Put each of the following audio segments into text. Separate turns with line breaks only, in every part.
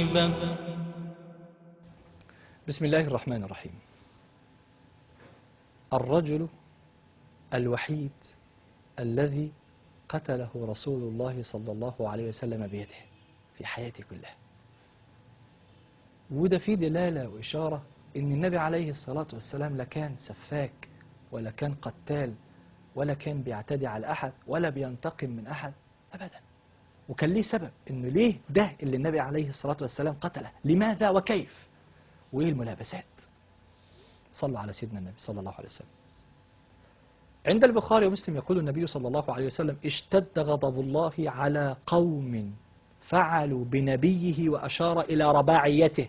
حبه
بسم الله الرحمن الرحيم الرجل الوحيد الذي قتله رسول الله صلى الله عليه وسلم بيده في حياته كلها وده فيه دلالة وإشارة إن النبي عليه الصلاة والسلام لا كان سفاك ولا كان قتال ولا كان بيعتدي على أحد ولا بينتقم من أحد أبدا وكان ليه سبب إنه ليه ده اللي النبي عليه الصلاة والسلام قتله لماذا وكيف وإيه الملابسات صلوا على سيدنا النبي صلى الله عليه وسلم عند البخاري ومسلم يقول النبي صلى الله عليه وسلم اشتد غضب الله على قوم فعلوا بنبيه وأشار إلى رباعيته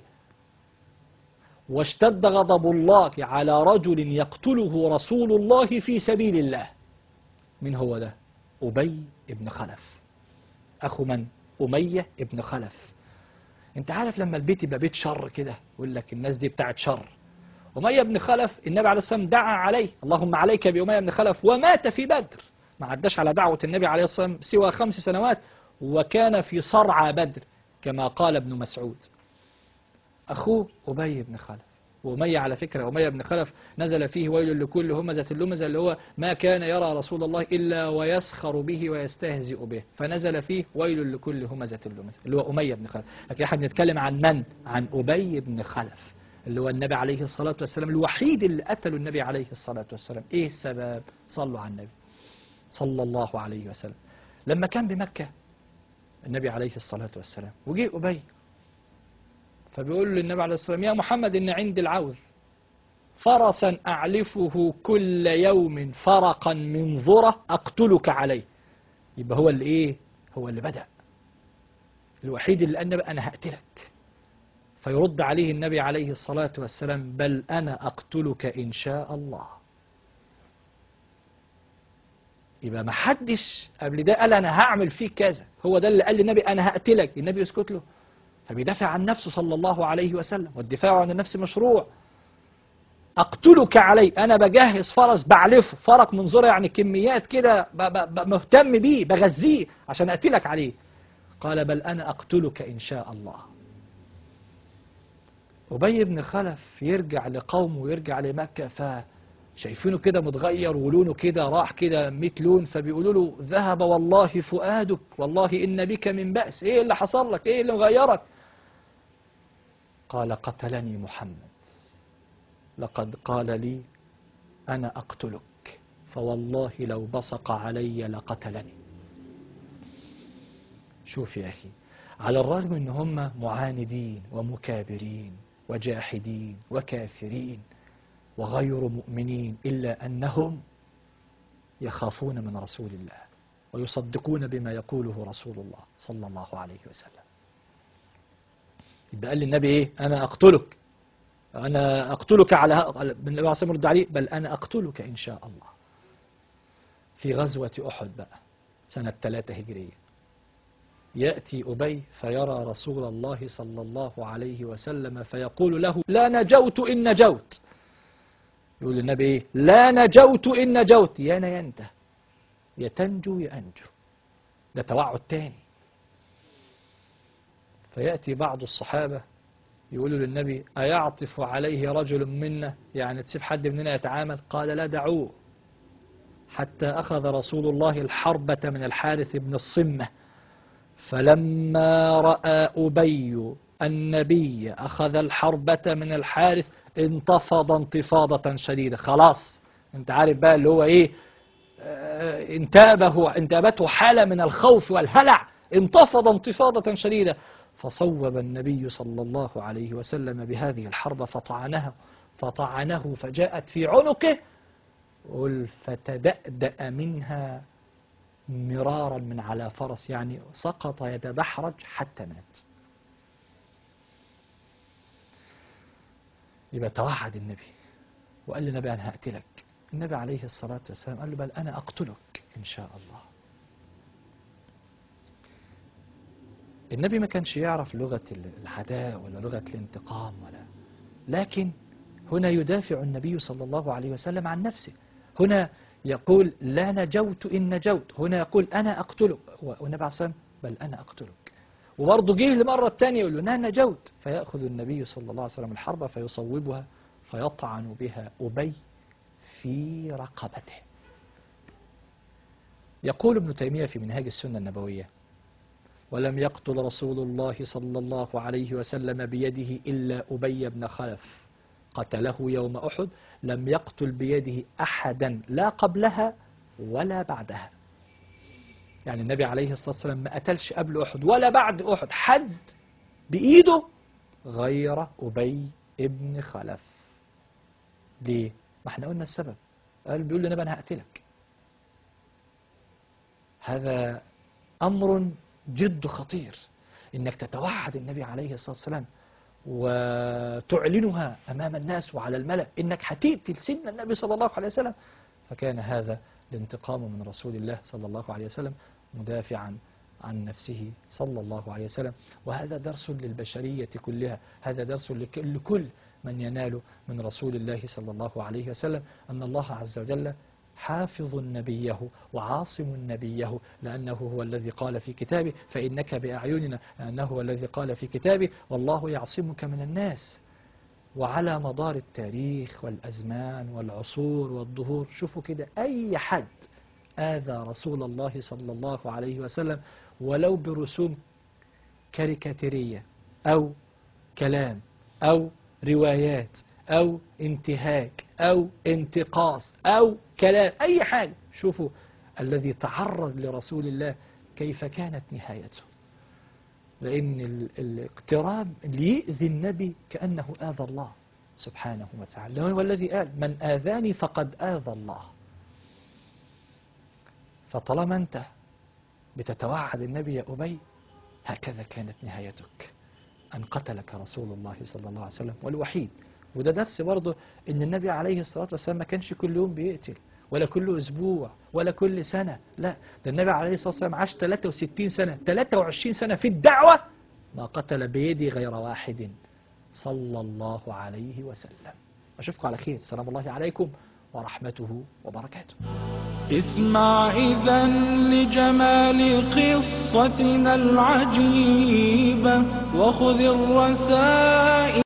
واشتد غضب الله على رجل يقتله رسول الله في سبيل الله من هو ده أبي ابن خلف أخو من أمية ابن خلف انت عارف لما البيت يبقى بيت شر كده يقول لك الناس دي بتاعت شر أمية بن خلف النبي عليه الصلاة والسلام دعا عليه اللهم عليك بأمية بن خلف ومات في بدر ما عداش على دعوة النبي عليه الصلاة والسلام سوى خمس سنوات وكان في صرعى بدر كما قال ابن مسعود أخوه أبي بن خلف وأمية على فكرة أمية بن خلف نزل فيه ويل لكل همزة اللمزة اللي هو ما كان يرى رسول الله إلا ويسخر به ويستهزئ به فنزل فيه ويل لكل همزة اللمزة اللي هو أمية بن خلف لكن احنا بنتكلم عن من؟ عن أبي بن خلف اللي هو النبي عليه الصلاة والسلام الوحيد اللي قتله النبي عليه الصلاة والسلام إيه السبب؟ صلوا على النبي صلى الله عليه وسلم لما كان بمكة النبي عليه الصلاة والسلام وجي أبي فبيقول له النبي عليه الصلاة والسلام يا محمد إن عندي العوذ فرسا أعلفه كل يوم فرقا من ذرة أقتلك عليه يبقى هو اللي إيه هو اللي بدأ الوحيد اللي قال أنا هقتلك فيرد عليه النبي عليه الصلاة والسلام بل أنا أقتلك إن شاء الله يبقى ما حدش قبل ده قال أنا هعمل فيك كذا هو ده اللي قال للنبي أنا هقتلك النبي يسكت له فبيدافع عن نفسه صلى الله عليه وسلم والدفاع عن النفس مشروع أقتلك عليه أنا بجهز فرس بعلفه فرق منظرة يعني كميات كده ب- ب- ب- مهتم بيه بغذيه عشان أقتلك عليه قال بل أنا أقتلك إن شاء الله أبي بن خلف يرجع لقومه ويرجع لمكة فشايفينه كده متغير ولونه كده راح كده 100 لون فبيقولوا له ذهب والله فؤادك والله إن بك من بأس إيه اللي حصل لك إيه اللي مغيرك قال قتلني محمد لقد قال لي أنا أقتلك فوالله لو بصق علي لقتلني شوف يا أخي على الرغم أن هم معاندين ومكابرين وجاحدين وكافرين وغير مؤمنين إلا أنهم يخافون من رسول الله ويصدقون بما يقوله رسول الله صلى الله عليه وسلم يبقى قال للنبي إيه أنا أقتلك أنا أقتلك على ه- النبي عليه الصلاة والسلام عليه بل أنا أقتلك إن شاء الله في غزوة أحد بقى سنة 3 هجرية يأتي أبي فيرى رسول الله صلى الله عليه وسلم فيقول له لا نجوت إن نجوت يقول النبي إيه لا نجوت إن نجوت يا أنا ينته يا تنجو يا أنجو ده توعد تاني فيأتي بعض الصحابة يقولوا للنبي أيعطف عليه رجل منا يعني تسيب حد مننا يتعامل قال لا دعوه حتى أخذ رسول الله الحربة من الحارث بن الصمة فلما رأى أبي النبي أخذ الحربة من الحارث انتفض انتفاضة شديدة خلاص انت عارف بقى اللي هو ايه آه، انتابه انتابته حالة من الخوف والهلع انتفض انتفاضة شديدة فصوب النبي صلى الله عليه وسلم بهذه الحرب فطعنها فطعنه فجاءت في عنقه قل فتدأدأ منها مرارا من على فرس يعني سقط يتدحرج حتى مات يبقى توعد النبي وقال للنبي أنا هقتلك النبي عليه الصلاة والسلام قال له بل أنا أقتلك إن شاء الله النبي ما كانش يعرف لغة العداء ولا لغة الانتقام ولا لكن هنا يدافع النبي صلى الله عليه وسلم عن نفسه هنا يقول لا نجوت إن نجوت هنا يقول أنا أقتلك والنبي عليه الصلاة والسلام بل أنا أقتلك وبرضه جه المرة الثانية يقول له أنا نجوت فيأخذ النبي صلى الله عليه وسلم الحربة فيصوبها فيطعن بها أبي في رقبته يقول ابن تيمية في منهاج السنة النبوية ولم يقتل رسول الله صلى الله عليه وسلم بيده إلا أبي بن خلف قتله يوم أحد لم يقتل بيده أحدا لا قبلها ولا بعدها يعني النبي عليه الصلاة والسلام ما قتلش قبل أحد ولا بعد أحد حد بإيده غير أبي ابن خلف ليه؟ ما احنا قلنا السبب قال بيقول للنبي أنا هقتلك هذا أمر جد خطير إنك تتوحد النبي عليه الصلاة والسلام وتعلنها أمام الناس وعلى الملأ إنك هتقتل سن النبي صلى الله عليه وسلم فكان هذا الانتقام من رسول الله صلى الله عليه وسلم مدافعا عن نفسه صلى الله عليه وسلم وهذا درس للبشرية كلها هذا درس لك- لكل من ينال من رسول الله صلى الله عليه وسلم أن الله عز وجل حافظ نبيه وعاصم نبيه لأنه هو الذي قال في كتابه فإنك بأعيننا لأنه هو الذي قال في كتابه والله يعصمك من الناس وعلى مدار التاريخ والأزمان والعصور والظهور شوفوا كده أي حد آذى رسول الله صلى الله عليه وسلم ولو برسوم كاريكاتيرية أو كلام أو روايات أو انتهاك أو انتقاص أو كلام أي حاجة شوفوا الذي تعرض لرسول الله كيف كانت نهايته لأن ال- الاقتراب اللي يؤذي النبي كأنه آذى الله سبحانه وتعالى هو الذي قال من آذاني فقد آذى الله فطالما أنت بتتوعد النبي يا أبي هكذا كانت نهايتك أن قتلك رسول الله صلى الله عليه وسلم والوحيد وده درس برضه ان النبي عليه الصلاة والسلام ما كانش كل يوم بيقتل ولا كل اسبوع ولا كل سنة لا ده النبي عليه الصلاة والسلام عاش 63 سنة 23 سنة في الدعوة ما قتل بيدي غير واحد صلى الله عليه وسلم أشوفكم على خير سلام الله عليكم ورحمته وبركاته
اسمع إذا لجمال قصتنا العجيبة وخذ الرسائل